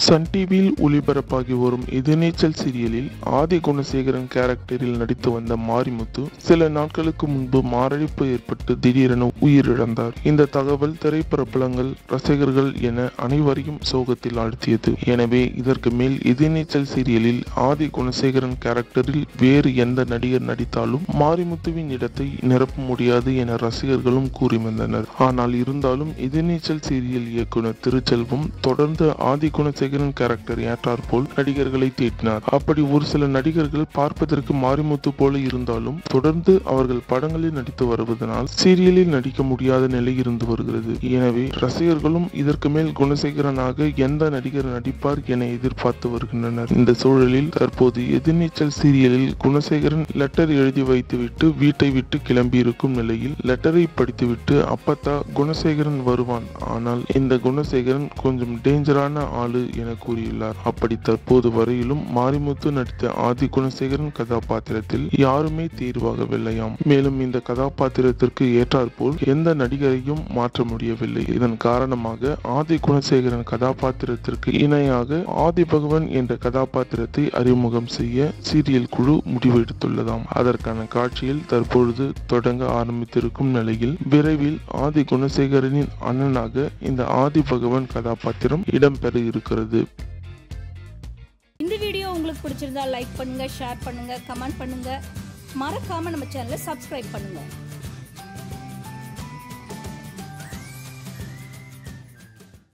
Sun டிவியில் ஒளிபரப்பாகி வரும் எதிர்நீச்சல் சீரியலில் ஆதி குணசேகரன் கேரக்டரில் நடித்து வந்த மாரிமுத்து சில நாட்களுக்கு முன்பு மாரடைப்பு ஏற்பட்டு திடீரென உயிரிழந்தார் இந்த தகவல் திரைப்பரப்பலங்கள் ரசிகர்கள் என அனைவரையும் சோகத்தில் ஆழ்த்தியது எனவே இதற்கு மேல் எதிர்நீச்சல் சீரியலில் ஆதி குணசேகரன் கேரக்டரில் வேறு எந்த நடிகர் நடித்தாலும் மாரிமுத்துவின் இடத்தை நிரப்ப முடியாது என ரசிகர்களும் கூறி வந்தனர் ஆனால் இருந்தாலும் எதிர்நீச்சல் சீரியல் இயக்குனர் திருச்செல்வம் தொடர்ந்து ஆதி குணசேகரன் கேரக்டர் ஏற்றார் போல் நடிகர்களை தேடினார் அப்படி ஒரு சில நடிகர்கள் பார்ப்பதற்கு மாரிமுத்து போல இருந்தாலும் தொடர்ந்து அவர்கள் படங்களில் நடித்து வருவதனால் சீரியலில் நடிக்க முடியாத நிலை இருந்து வருகிறது எனவே ரசிகர்களும் இதற்கு மேல் குணசேகரனாக எந்த நடிகர் நடிப்பார் என எதிர்பார்த்து வருகின்றனர் இந்த சூழலில் தற்போது எதிர்நீச்சல் சீரியலில் குணசேகரன் லெட்டர் எழுதி வைத்துவிட்டு வீட்டை விட்டு கிளம்பியிருக்கும் நிலையில் லெட்டரை படித்துவிட்டு அப்பத்தா குணசேகரன் வருவான் ஆனால் இந்த குணசேகரன் கொஞ்சம் டேஞ்சரான ஆளு என கூறியுள்ளார் அப்படி தற்போது வரையிலும் மாரிமுத்து நடித்த ஆதி குணசேகரன் கதாபாத்திரத்தில் யாருமே தேர்வாகவில்லையாம் மேலும் இந்த கதாபாத்திரத்திற்கு ஏற்றாற்போல் எந்த நடிகரையும் மாற்ற முடியவில்லை இதன் காரணமாக ஆதி குணசேகரன் கதாபாத்திரத்திற்கு இணையாக ஆதி பகவன் என்ற கதாபாத்திரத்தை அறிமுகம் செய்ய சீரியல் குழு முடிவெடுத்துள்ளதாம் அதற்கான காட்சியில் தற்பொழுது தொடங்க ஆரம்பித்திருக்கும் நிலையில் விரைவில் ஆதி குணசேகரனின் அண்ணனாக இந்த ஆதி பகவன் கதாபாத்திரம் இடம்பெற இருக்கிறது இந்த வீடியோ உங்களுக்கு பிடிச்சிருந்தா லைக் பண்ணுங்க ஷேர் பண்ணுங்க கமெண்ட் பண்ணுங்க மறக்காம நம்ம சேனலை சப்ஸ்கிரைப் பண்ணுங்க